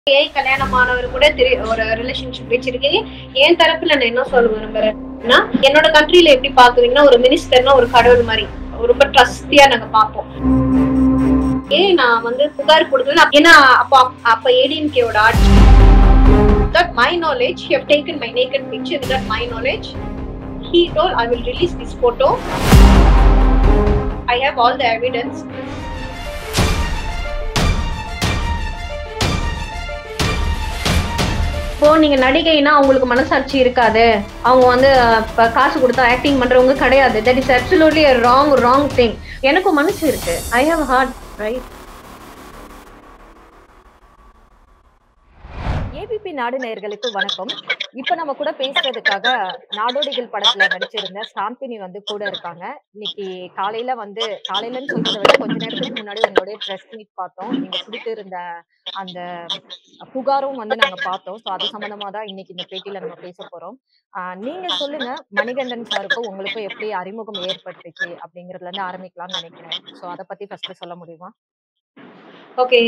ஏன் கல்யாணமானவர் கூட திரு ஒரு ரிலேஷன்ஷிப் வச்சிருக்கீங்க என் தரப்புல நான் என்ன சொல்ல விரும்புறேன்னா என்னோட கண்ட்ரில எப்படி பாக்குவீங்கன்னா ஒரு மினிஸ்டர்னா ஒரு கடவுள் மாதிரி ரொம்ப ட்ரஸ்டியா நாங்க பார்ப்போம் ஏன் நான் வந்து புகார் கொடுத்தது ஏன்னா அப்போ அப்ப ஏடிஎம்கேவோட ஆட்சி without my knowledge he have taken my naked picture without my knowledge he told i will release this photo i have all the evidence இப்போ நீங்க நடிகைனா அவங்களுக்கு மனசாட்சி இருக்காது அவங்க வந்து அஹ், இப்ப காசு கொடுத்தா ஆக்டிங் பண்றவங்க கிடையாது that is absolutely wrong wrong thing எனக்கும் மனசு இருக்கு I have heart right ABP Nadu நேயர்களுக்கு வணக்கம் இப்ப நம்ம கூட பேசுறதுக்காக நாடோடிகள் படத்துல நடிச்சிருந்த சாந்தினி வந்து கூட இருக்காங்க இன்னைக்கு காலையில வந்து காலையிலன்னு சொல்றதை விட கொஞ்ச நேரத்துக்கு முன்னாடி உங்களுடைய ட்ரெஸ் மீட் பார்த்தோம் நீங்க கொடுத்திருந்த அந்த புகாரும் வந்து நாங்க பார்த்தோம் ஸோ அது சம்பந்தமா தான் இன்னைக்கு இந்த பேட்டியில நம்ம பேச போறோம் ஆஹ் நீங்க சொல்லுங்க மணிகண்டன் சாருக்கும் உங்களுக்கும் எப்படி அறிமுகம் ஏற்பட்டுச்சு அப்படிங்கறதுல இருந்து ஆரம்பிக்கலாம்னு நினைக்கிறேன் ஸோ அதை பத்தி ஃபர்ஸ்ட் சொல்ல முடியுமா ஓகே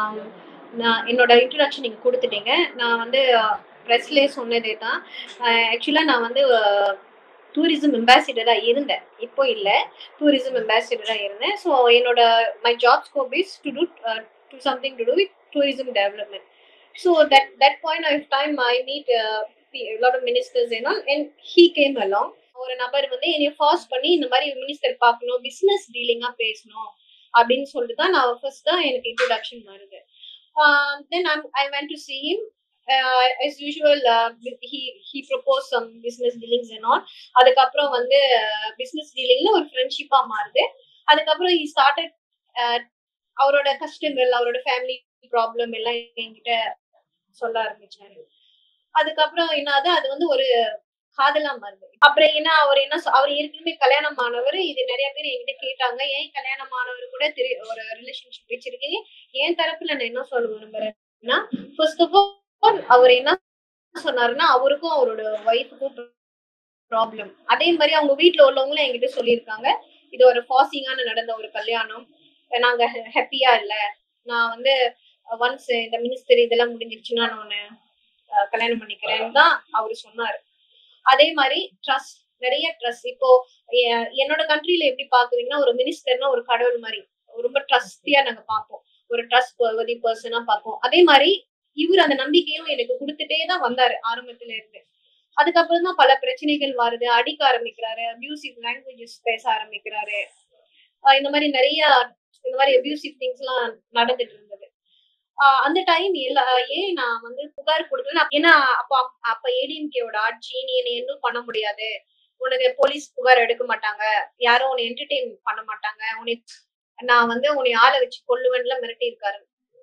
நான் என்னோட இன்ட்ரடக்ஷன் நீங்க கொடுத்துட்டீங்க நான் வந்து ப்ரெஸ்லேயே சொன்னதே தான் ஆக்சுவலாக நான் வந்து டூரிசம் அம்பாசிடராக இருந்தேன் இப்போ இல்லை டூரிசம் அம்பாசிடராக இருந்தேன் ஸோ என்னோட my job scope is to do to something to do with tourism development so that that point of time I meet lot of ministers ஏன்னா அண்ட் ஹீ கேம் அலாங் ஒரு நபர் வந்து என்னை ஃபாஸ்ட் பண்ணி இந்த மாதிரி மினிஸ்டர் பார்க்கணும் பிஸ்னஸ் டீலிங்காக பேசணும் அப்படின்னு சொல்லிட்டு தான் நான் ஃபர்ஸ்ட் தான் எனக்கு இன்ட்ரோடக்ஷன் வருது then I went to see him uh, as usual uh, he he proposed some business dealings and all அதுக்கப்புறம் வந்து பிசினஸ் டீலிங்ல ஒரு ஃப்ரெண்ட்ஷிப்பா மாறுது அதுக்கப்புறம் he started uh, அவரோட கஷ்டங்கள் அவரோட ஃபேமிலி ப்ராப்ளம் எல்லாம் என்கிட்ட சொல்ல ஆரம்பிச்சாரு அதுக்கப்புறம் என்னது அது வந்து ஒரு காதலா மாறுது அப்புறம் என்ன அவர் என்ன சொ- அவர் ஏற்கனவே கல்யாணம் ஆனவர் இது நிறைய பேர் என்கிட்ட கேட்டாங்க ஏன் கல்யாணம் ஆனவர் கூட திரு ஒரு ரிலேஷன்ஷிப் வச்சிருக்கீங்க என் தரப்புல நான் என்ன சொல்ல விரும்புறேன்னா ஃபர்ஸ்ட் ஆஃப் ஆல் அவர் என்ன சொன்னாருன்னா அவருக்கும் அவரோட ஒய்ஃபுக்கும் ப்ராப்ளம் அதே மாதிரி அவங்க வீட்ல உள்ளவங்களும் என்கிட்ட சொல்லியிருக்காங்க இது ஒரு ஃபாசிங்கான நடந்த ஒரு கல்யாணம் நாங்க ஹாப்பியா இல்ல நான் வந்து ஒன்ஸ் இந்த மினிஸ்டர் இதெல்லாம் முடிஞ்சிருச்சுன்னா நான் உன்னை, அஹ், கல்யாணம் பண்ணிக்கிறேன்னு தான் அவரு சொன்னாரு அதே மாதிரி ட்ரஸ்ட் நிறைய ட்ரஸ்ட் இப்போ எ- என்னோட கண்ட்ரில எப்படி பாக்குறீங்கன்னா ஒரு மினிஸ்டர்னா ஒரு கடவுள் மாதிரி ரொம்ப ட்ரஸ்டியா நாங்க பார்ப்போம் ஒரு ட்ரஸ்ட் பர்வதி பர்சனா பார்ப்போம் அதே மாதிரி இவர் அந்த நம்பிக்கையும் எனக்கு கொடுத்துட்டே தான் வந்தாரு ஆரம்பத்துல இருந்து அதுக்கப்புறம் தான் பல பிரச்சனைகள் வருது அடிக்க ஆரம்பிக்கிறாரு அபியூசிவ் லாங்குவேஜஸ் பேச ஆரம்பிக்கிறாரு ஆஹ் இந்த மாதிரி நிறைய இந்த மாதிரி அபியூசிவ் திங்ஸ் எல்லாம் நடந்துட்டு இருந்தது ஆஹ் அந்த டைம் எல்லா ஏன் நான் வந்து புகார் கொடுக்கல ஏன்னா அப்போ அப்ப ஏடிஎம்கேவோட ஆட்சி நீ என்னை இன்னும் பண்ண முடியாது உனக்கு போலீஸ் புகார் எடுக்க மாட்டாங்க யாரும் உன்னை என்டர்டெயின் பண்ண மாட்டாங்க உன்னை நான் வந்து உன்னை ஆளை வச்சு கொல்லுவேன்ல மிரட்டி இருக்காரு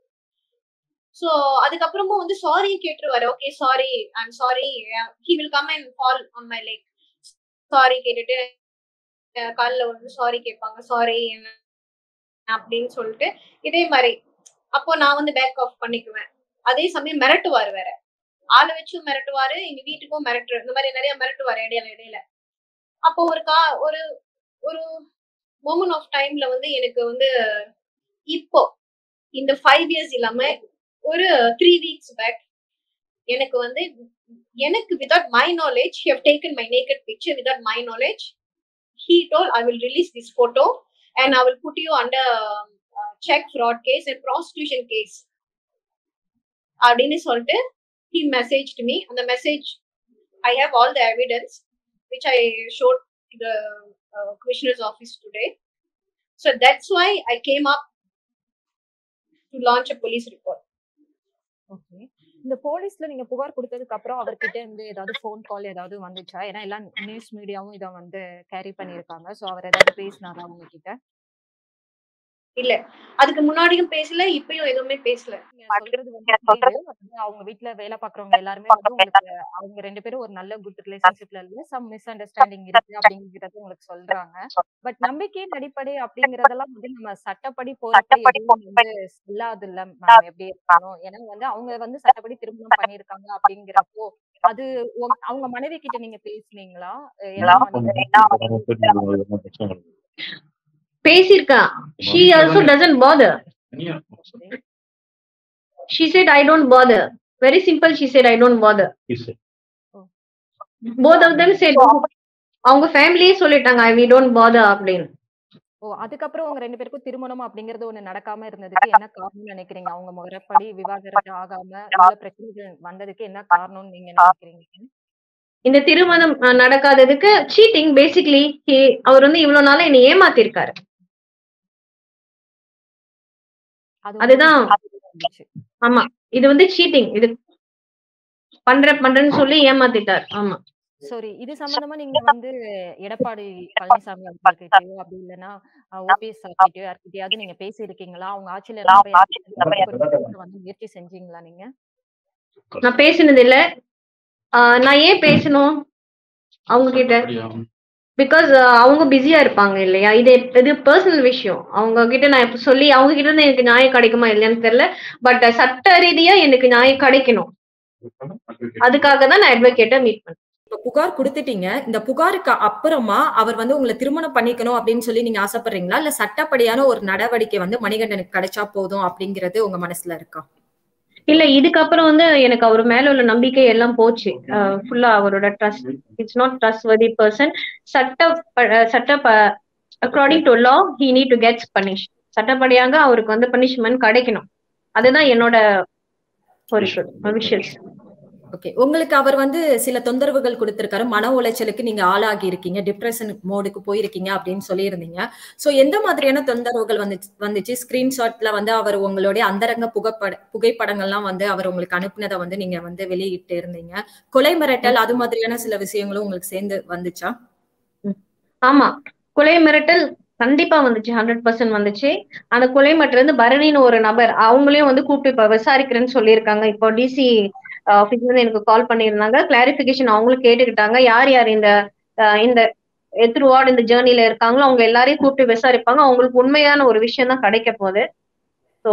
சோ அதுக்கப்புறமும் வந்து சாரி கேட்டுருவாரு okay sorry I'm sorry he will come and fall on my leg sorry கேட்டுட்டு அஹ் கால்ல வந்து சாரி கேட்பாங்க சாரி அப்படின்னு சொல்லிட்டு இதே மாதிரி அப்போ நான் வந்து பேக் ஆஃப் பண்ணிக்குவேன் அதே சமயம் மிரட்டுவாரு வேற ஆளை வச்சும் மிரட்டுவாரு எங்க வீட்டுக்கும் மிரட்டு இந்த மாதிரி நிறைய மிரட்டுவாரு இடையில இடையில அப்போ ஒரு கா ஒரு ஒரு மோமெண்ட் ஆஃப் டைம்ல வந்து எனக்கு வந்து இப்போ இந்த ஃபைவ் இயர்ஸ் இல்லாம ஒரு த்ரீ வீக்ஸ் பேக் எனக்கு வந்து எனக்கு without my knowledge he have taken my naked picture without my knowledge he told I will release this photo and I will put you under cheque fraud case and prostitution case அப்படின்னு சொல்லிட்டு he message to me அந்த message I have all the evidence which I showed to the uh, commissioner's office today. So that's why I came up to launch a police report. Okay இந்த போலீஸ்ல நீங்க புகார் கொடுத்ததுக்கு அப்புறம் அவர்கிட்ட இருந்து ஏதாவது ஃபோன் கால் ஏதாவது வந்துச்சா ஏன்னா எல்லாம் நியூஸ் மீடியாவும் இதை வந்து கேரி பண்ணியிருக்காங்க சோ அவர் ஏதாவது பேசினாரா உங்ககிட்ட இல்ல அதுக்கு முன்னாடியும் பேசல இப்பயும் எதுவுமே பேசல நீங்க சொல்றது வந்து புரியுது. அதாவது அவங்க வீட்ல வேலை பாக்குறவங்க எல்லாருமே வந்து உங்களுக்கு அவங்க ரெண்டு பேரும் ஒரு நல்ல குட் ரிலேஷன்ஷிப்ல இல்ல சம் மிஸ் அண்டர்ஸ்டாண்டிங் இருக்கு அப்படிங்கறது உங்களுக்கு சொல்றாங்க பட் நம்பிக்கையின் அடிப்படை அப்படிங்கறதெல்லாம் வந்து நம்ம சட்டப்படி போறப்ப எதுவும் வந்து செல்லாது இல்ல மேம் எப்படி இருக்கணும் ஏன்னா வந்து அவங்க வந்து சட்டப்படி திருமணம் பண்ணிருக்காங்க அப்படிங்கிறப்போ அது உங்க- அவங்க மனைவி கிட்ட நீங்க பேசுனீங்களா அஹ் ஏன்னா வந்து பேசியிருக்கேன் she also doesn't bother she said i don't bother very simple she said i don't bother He said, both of them said அவங்க ஃபேமிலியே சொல்லிட்டாங்க ஐ வி டோன்ட் பாதர் அப்படின்னு ஓ அதுக்கப்புறம் உங்க ரெண்டு பேருக்கும் திருமணம் அப்படிங்கறது ஒண்ணு நடக்காம இருந்ததுக்கு என்ன காரணம்னு நினைக்கிறீங்க அவங்க முறைப்படி விவாகரத்து ஆகாம இவ்வளவு பிரச்சனைகள் வந்ததுக்கு என்ன காரணம்னு நீங்க நினைக்கிறீங்க இந்த திருமணம் அஹ், நடக்காததுக்கு சீட்டிங் பேசிக்லி அவர் வந்து இவ்வளவு நாளா என்னை ஏமாத்திருக்காரு அது அதுதான். இருந்துச்சு. ஆமா இது வந்து சீட்டிங் இது பண்ற பண்றேன்னு சொல்லி ஏமாத்திட்டார் ஆமா சரி இது சம்பந்தமா நீங்க வந்து எடப்பாடி பழனிசாமி அவர்கள்கிட்டயோ அப்படி இல்லைன்னா ஓபிஎஸ் கிட்டயோ யார்கிட்டயாவது நீங்க பேசி இருக்கீங்களா அவங்க ஆட்சியில இருந்தப்ப யார்கிட்டயாவது வந்து முயற்சி செஞ்சீங்களா நீங்க நான் பேசினது இல்ல ஆஹ் நான் ஏன் பேசணும் அவங்க கிட்ட அப்படியா? பிகாஸ் அவங்க பிஸியா இருப்பாங்க இல்லையா இது இது பர்சனல் விஷயம் அவங்க கிட்ட நான் இப்ப சொல்லி அவங்க கிட்ட இருந்து எனக்கு நியாயம் கிடைக்குமா இல்லையான்னு தெரியல பட் சட்ட ரீதியா எனக்கு நியாயம் கிடைக்கணும் அதுக்காக தான் நான் அட்வொகேட்டை மீட் பண்ணேன் இப்ப புகார் கொடுத்துட்டீங்க இந்த புகாருக்கு அப்புறமா அவர் வந்து உங்களை திருமணம் பண்ணிக்கணும் அப்படின்னு சொல்லி நீங்க ஆசைப்படுறீங்களா இல்ல சட்டப்படியான ஒரு நடவடிக்கை வந்து மணிகண்டனுக்கு கிடைச்சா போதும் அப்படிங்கிறது உங்க மனசுல இருக்கா இல்ல இதுக்கப்புறம் வந்து எனக்கு அவர் மேல உள்ள நம்பிக்கை எல்லாம் போச்சு ஃபுல்லா அவரோட trust it's not trustworthy person சட்ட ப- சட்ட according to law he need to gets punish சட்டப்படியாக அவருக்கு வந்து பனிஷ்மெண்ட் கிடைக்கணும் அதுதான் என்னோட பொறுப்பு விஷயஸ் ஓகே உங்களுக்கு அவர் வந்து சில தொந்தரவுகள் கொடுத்திருக்காரு மன உளைச்சலுக்கு நீங்க ஆளாகி இருக்கீங்க டிப்ரெஷன் மோடுக்கு போயிருக்கீங்க அப்படின்னு சொல்லியிருந்தீங்க சோ எந்த மாதிரியான தொந்தரவுகள் வந்துச்சு வந்துச்சு ஸ்கிரீன்ஷாட்ல வந்து அவர் உங்களுடைய அந்தரங்க புகைப்பட புகைப்படங்கள்லாம் வந்து அவர் உங்களுக்கு அனுப்புனதை வந்து நீங்க வந்து வெளியிட்டு இருந்தீங்க கொலை மிரட்டல் அது மாதிரியான சில விஷயங்களும் உங்களுக்கு சேர்ந்து வந்துச்சா ஆமா கொலை மிரட்டல் கண்டிப்பா வந்துச்சு ஹண்ட்ரட் பர்சன்ட் வந்துச்சு அந்த கொலை மிரட்டல் வந்து பரணின்னு ஒரு நபர் அவங்களையும் வந்து கூப்பிட்டு இப்ப விசாரிக்கிறேன்னு சொல்லியிருக்காங்க இப்போ டிசி ஆஃபீஸ்ல இருந்து எனக்கு கால் பண்ணியிருந்தாங்க கிளாரிபிகேஷன் அவங்களும் கேட்டுக்கிட்டாங்க யார் யார் இந்த அஹ், இந்த த்ரூ ஆட் இந்த ஜேர்னில இருக்காங்களோ அவங்க எல்லாரையும் கூப்பிட்டு விசாரிப்பாங்க அவங்களுக்கு உண்மையான ஒரு விஷயம் தான் கிடைக்க போகுது ஸோ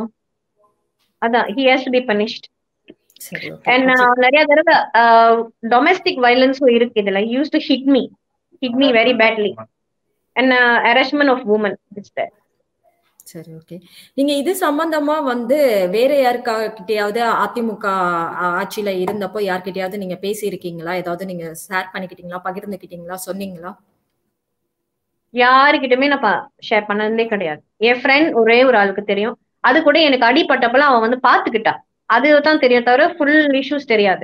அதான் he has to be punished சரி அண்ட் நிறைய தடவை டொமஸ்டிக் வயலன்ஸும் இருக்கு இதுல use to hit me hit me very badly and arrangement of woman it's there சரி ஓகே நீங்க இது சம்பந்தமா வந்து வேற யாருக்காகிட்டயாவது அதிமுக ஆ- ஆட்சியில இருந்தப்போ யார்கிட்டயாவது நீங்க பேசி இருக்கீங்களா ஏதாவது நீங்க ஷேர் பண்ணிக்கிட்டீங்களா பகிர்ந்துக்கிட்டீங்களா சொன்னீங்களா யாருக்கிட்டயுமே நான் ஷேர் பண்ணதே கிடையாது என் ஃப்ரெண்ட் ஒரே ஒரு ஆளுக்கு தெரியும் அது கூட எனக்கு அடிபட்டப்பெல்லாம் அவன் வந்து பாத்துக்கிட்டா அதுதான் தெரியும் தவிர ஃபுல் இஷ்யூஸ் தெரியாது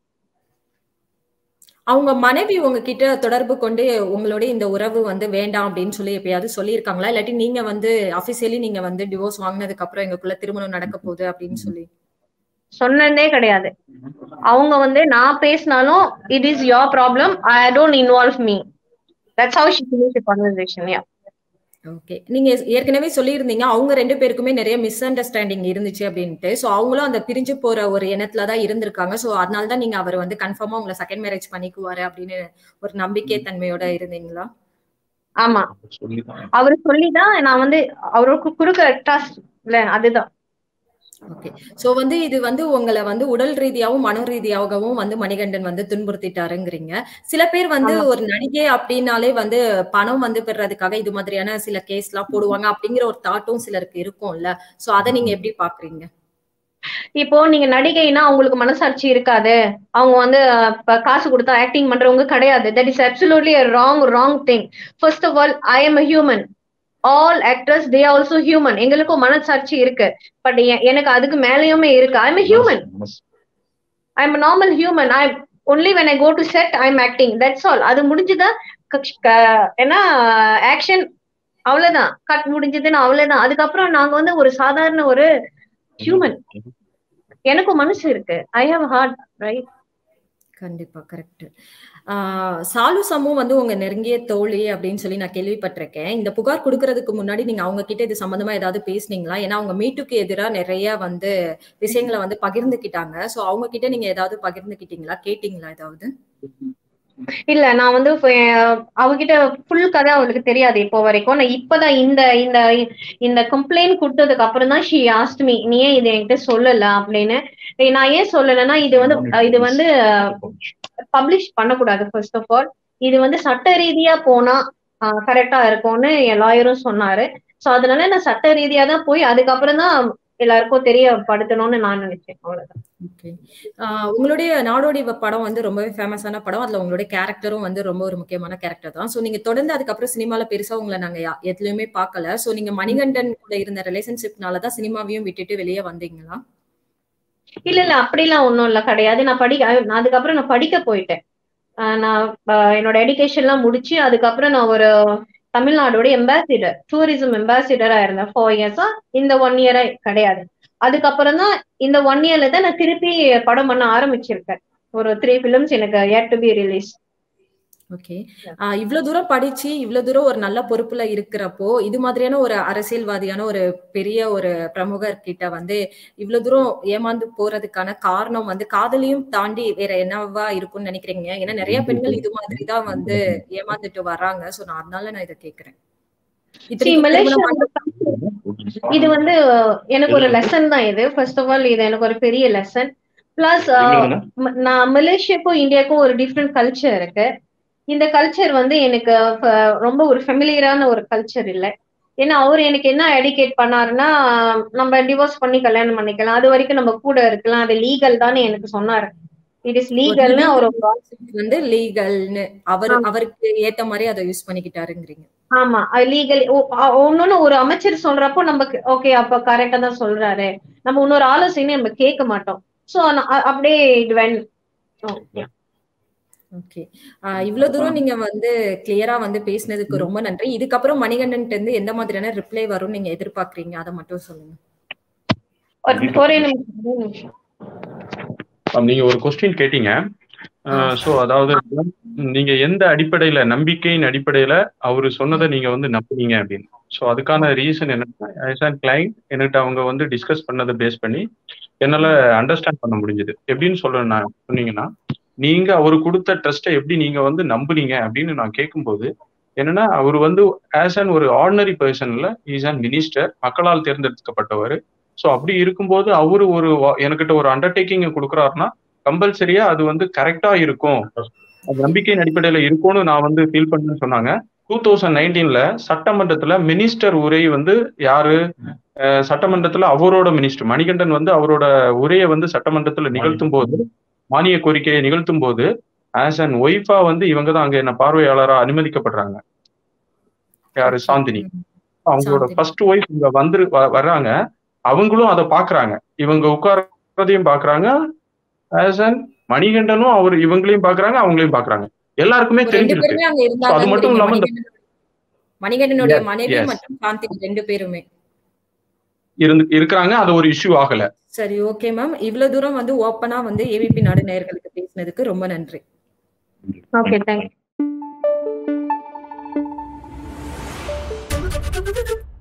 அவங்க மனைவி உங்ககிட்ட தொடர்பு கொண்டு உங்களுடைய இந்த உறவு வந்து வேண்டாம் அப்படின்னு சொல்லி எப்பயாவது சொல்லியிருக்காங்களா இல்லாட்டி நீங்க வந்து அபிஷியலி நீங்க வந்து டிவோர்ஸ் வாங்கினதுக்கு அப்புறம் எங்களுக்குள்ள திருமணம் நடக்க போகுது அப்படின்னு சொல்லி சொன்னதே கிடையாது அவங்க வந்து நான் பேசினாலும் it is your problem I don't involve me that's how she finish conversation yeah okay நீங்க ஏற்கனவே சொல்லியிருந்தீங்க அவங்க ரெண்டு பேருக்குமே நிறைய மிஸ் அண்டர்ஸ்டாண்டிங் இருந்துச்சு அப்படின்ட்டு சோ அவங்களும் அந்த பிரிஞ்சு போற ஒரு எண்ணத்துல தான் இருந்திருக்காங்க சோ அதனால தான் நீங்க அவர் வந்து கன்ஃபார்மா உங்களை செகண்ட் மேரேஜ் பண்ணிக்குவாரு அப்படின்னு ஒரு நம்பிக்கை தன்மையோட இருந்தீங்களா ஆமா சொல்லிதான் அவர் சொல்லிதான் நான் வந்து அவருக்கு கொடுக்க ட்ரஸ்ட் இல்ல அதுதான் ஓகே சோ வந்து இது வந்து உங்களை வந்து உடல் ரீதியாவும் மன ரீதியாகவும் வந்து மணிகண்டன் வந்து துன்புறுத்திட்டாருங்கிறீங்க சில பேர் வந்து ஆமா. ஒரு நடிகை அப்படின்னாலே வந்து பணம் வந்து பெறதுக்காக இது மாதிரியான சில கேஸ் எல்லாம் போடுவாங்க அப்படிங்கிற ஒரு தாட்டும் சிலருக்கு இருக்கும்ல சோ அதை நீங்க எப்படி பாக்குறீங்க இப்போ நீங்க நடிகைனா அவங்களுக்கு மனசாட்சி இருக்காது அவங்க வந்து அஹ், இப்ப காசு கொடுத்தா ஆக்டிங் பண்றவங்க கிடையாது that is absolutely wrong wrong thing first of all I am a human all actors they also human எங்களுக்கும் மனசாட்சி இருக்கு பட் எனக்கு அதுக்கு மேலேயுமே இருக்கு I am a human I am normal human I only when I go to set I am acting that's all அது முடிஞ்சுதா கக்ஷ்- க- ஏன்னா ஆக்ஷன் அவ்வளவுதான் கட் முடிஞ்சதுன்னு அவ்வளவுதான் அதுக்கப்புறம் நாங்க வந்து ஒரு சாதாரண ஒரு ஹியூமன் எனக்கும் மனசு இருக்கு ஐ ஹாவ் ஹார்ட் ரைட் கண்டிப்பா கரெக்ட் சாலு சமு வந்து உங்க நெருங்கிய தோழி அப்படின்னு சொல்லி நான் கேள்விப்பட்டிருக்கேன் இந்த புகார் கொடுக்கறதுக்கு முன்னாடி நீங்க அவங்க கிட்ட இது சம்பந்தமா ஏதாவது பேசுனீங்களா ஏன்னா அவங்க மீட்டுக்கு எதிரா நிறைய வந்து விஷயங்களை வந்து பகிர்ந்துக்கிட்டாங்க சோ அவங்க கிட்ட நீங்க ஏதாவது பகிர்ந்துக்கிட்டீங்களா கேட்டீங்களா ஏதாவது இல்ல நான் வந்து இப்ப, அஹ், அவகிட்ட ஃபுல் கதை அவளுக்கு தெரியாது இப்போ வரைக்கும் நான் இப்பதான் இந்த இந்த இந்த கம்ப்ளைண்ட் கொடுத்ததுக்கு அப்புறம் தான் ஷி ஆஸ்ட் மீ நீ ஏன் இதை என்கிட்ட சொல்லல அப்படின்னு ஏய், நான் ஏன் சொல்லலைன்னா இது வந்து அஹ், இது வந்து பப்ளிஷ் பண்ணக்கூடாது ஃபர்ஸ்ட் ஆஃப் ஆல் இது வந்து சட்ட ரீதியா போனா கரெக்டா இருக்கும்னு என் லாயரும் சொன்னாரு சோ அதனால நான் சட்ட ரீதியா தான் போய் அதுக்கப்புறம் தான் எல்லாருக்கும் தெரியப்படுத்தணும்னு நான் நினைச்சேன் அவ்வளவுதான் ஓகே உங்களுடைய நாடோடி வ- படம் வந்து ரொம்பவே ஃபேமஸான படம் அதுல உங்களுடைய கேரக்டரும் வந்து ரொம்ப ஒரு முக்கியமான கேரக்டர் தான் சோ நீங்க தொடர்ந்து அதுக்கப்புறம் சினிமால பெருசா உங்களை நாங்க யா- எதுலயுமே பார்க்கல சோ நீங்க மணிகண்டன் கூட இருந்த ரிலேஷன்ஷிப்னால தான் சினிமாவையும் விட்டுட்டு வெளியே வந்தீங்களா இல்ல இல்ல அப்படிலாம் ஒண்ணும் இல்ல கிடையாது நான் படிக்க நான் அதுக்கப்புறம் நான் படிக்க போயிட்டேன் ஆஹ் நான் ஆஹ் என்னோட எடுகேஷன் முடிச்சு அதுக்கப்புறம் நான் ஒரு தமிழ்நாடோட எம்பாசிடர் டூரிசம் எம்பாசிடரா இருந்தேன் ஃபோர் இயர்ஸா இந்த ஒன் இயரா கிடையாது அதுக்கப்புறம் தான் இந்த ஒன் இயர்ல தான் நான் திருப்பி படம் பண்ண ஆரம்பிச்சிருக்கேன் ஒரு த்ரீ ஃபிலிம்ஸ் எனக்கு yet to be release okay இவ்வளவு தூரம் படிச்சு இவ்வளவு தூரம் ஒரு நல்ல பொறுப்புல இருக்கிறப்போ இது மாதிரியான ஒரு அரசியல்வாதியான ஒரு பெரிய ஒரு பிரமுகர் கிட்ட வந்து இவ்வளவு தூரம் ஏமாந்து போறதுக்கான காரணம் வந்து காதலையும் தாண்டி வேற என்னவா இருக்கும்னு நினைக்கிறீங்க ஏன்னா நிறைய பெண்கள் இது மாதிரி தான் வந்து ஏமாந்துட்டு வர்றாங்க சோ நான் அதனால நான் இதை கேக்குறேன் See, இத்தனைக்கும் மலேசியா திருமணம் இது வந்து எனக்கு ஒரு லெசன் தான் இது ஃபர்ஸ்ட் ஆஃப் ஆல் இது எனக்கு ஒரு பெரிய லெசன் பிளஸ் நான் மலேசியாக்கும் இந்தியாவுக்கும் ஒரு டிஃப்ரெண்ட் கல்ச்சர் இருக்கு இந்த கல்ச்சர் வந்து எனக்கு ஃப- ரொம்ப ஒரு ஃபெமிலியரான ஒரு கல்ச்சர் இல்லை ஏன்னா அவர் எனக்கு என்ன எடிகேட் பண்ணாருன்னா நம்ம டிவோர்ஸ் பண்ணி கல்யாணம் பண்ணிக்கலாம் அது வரைக்கும் நம்ம கூட இருக்கலாம் அது லீகல் தானே எனக்கு சொன்னாரு இட் இஸ் லீகல்னு அவர் வந்து லீகல்னு அவர் அவருக்கு ஏத்த மாதிரி அதை யூஸ் பண்ணிக்கிட்டாருங்கிறீங்க ஆமா லீகல் ஒன்னொன்னு ஒரு அமைச்சர் சொல்றப்போ நமக்கு ஓகே அப்ப கரெக்டா தான் சொல்றாரு நம்ம இன்னொரு ஆலோசனை நம்ம கேட்க மாட்டோம் சோ அப்படியே இது வென் ஓகே இவ்வளவு தூரம் நீங்க வந்து கிளியரா வந்து பேசினதுக்கு ரொம்ப நன்றி இதுக்கப்புறம் மணிகண்டன் இருந்து எந்த மாதிரியான ரிப்ளை வரும் நீங்க எதிர்பார்க்கறீங்க அதை மட்டும் சொல்லுங்க ஒரே நிமிஷம் ஒரே நிமிஷம் ஆம், நீங்க ஒரு கொஸ்டின் கேட்டீங்க சோ அதாவது நீங்க எந்த அடிப்படையில நம்பிக்கையின் அடிப்படையில அவரு சொன்னதை நீங்க வந்து நம்புனீங்க அப்படின்னு சோ அதுக்கான ரீசன் என்னன்னா ஆஸ் அண்ட் கிளைண்ட் என்கிட்ட அவங்க வந்து டிஸ்கஸ் பண்ணதை பேஸ் பண்ணி என்னால அண்டர்ஸ்டாண்ட் பண்ண முடிஞ்சது எப்படின்னு சொல்ல நான் சொன்னீங்கன்னா நீங்க அவரு கொடுத்த ட்ரஸ்ட்டை எப்படி நீங்க வந்து நம்புனீங்க அப்படின்னு நான் கேட்கும்போது என்னன்னா அவர் வந்து ஆஸ் அன் ஒரு ஆர்டினரி பர்சன்ல இஸ் அன் மினிஸ்டர் மக்களால் தேர்ந்தெடுக்கப்பட்டவர் ஸோ அப்படி இருக்கும்போது அவரு ஒரு வா- எனக்கிட்ட ஒரு அண்டர்டேக்கிங் கொடுக்குறாருன்னா கம்பல்சரியா அது வந்து கரெக்டா இருக்கும் அது நம்பிக்கையின் அடிப்படையில இருக்கும்னு நான் வந்து ஃபீல் பண்ணேன்னு சொன்னாங்க டூ தௌசண்ட் நைன்டீன்ல சட்டமன்றத்துல மினிஸ்டர் உரை வந்து யாரு அஹ் சட்டமன்றத்துல அவரோட மினிஸ்டர் மணிகண்டன் வந்து அவரோட உரையை வந்து சட்டமன்றத்துல நிகழ்த்தும் போது மானிய கோரிக்கையை நிகழ்த்தும் போது ஆஸ் அன் ஒய்ஃபா வந்து இவங்க தான் அங்க என்ன பார்வையாளரா அனுமதிக்கப்படுறாங்க யாரு சாந்தினி அவங்களோட சாந்தினி. ஃபர்ஸ்ட் ஒய்ஃப் இங்க வந்து வர்றாங்க அவங்களும் அதை பாக்குறாங்க இவங்க உட்கார்றதையும் பாக்குறாங்க ஆஸ் அன் மணிகண்டனும் அவர் இவங்களையும் பாக்குறாங்க அவங்களையும் பாக்குறாங்க எல்லாருக்குமே ஒரு ரெண்டு தெரிஞ்சிருக்கு பேருமே அங்க அது மட்டும் இருந்தாங்க இல்லாம இந்த- மணிகண்டனுடைய Yes, மனைவி yes. மற்றும் காந்தி ரெண்டு பேருமே இருந்து இருக்கிறாங்க அது ஒரு இஷ்யூ ஆகல சரி ஓகே மேம் இவ்வளவு தூரம் வந்து ஓப்பனா வந்து ஏவிபி நாடு நேயர்களுக்கு பேசினதுக்கு ரொம்ப நன்றி ஓகே தேங்க்யூ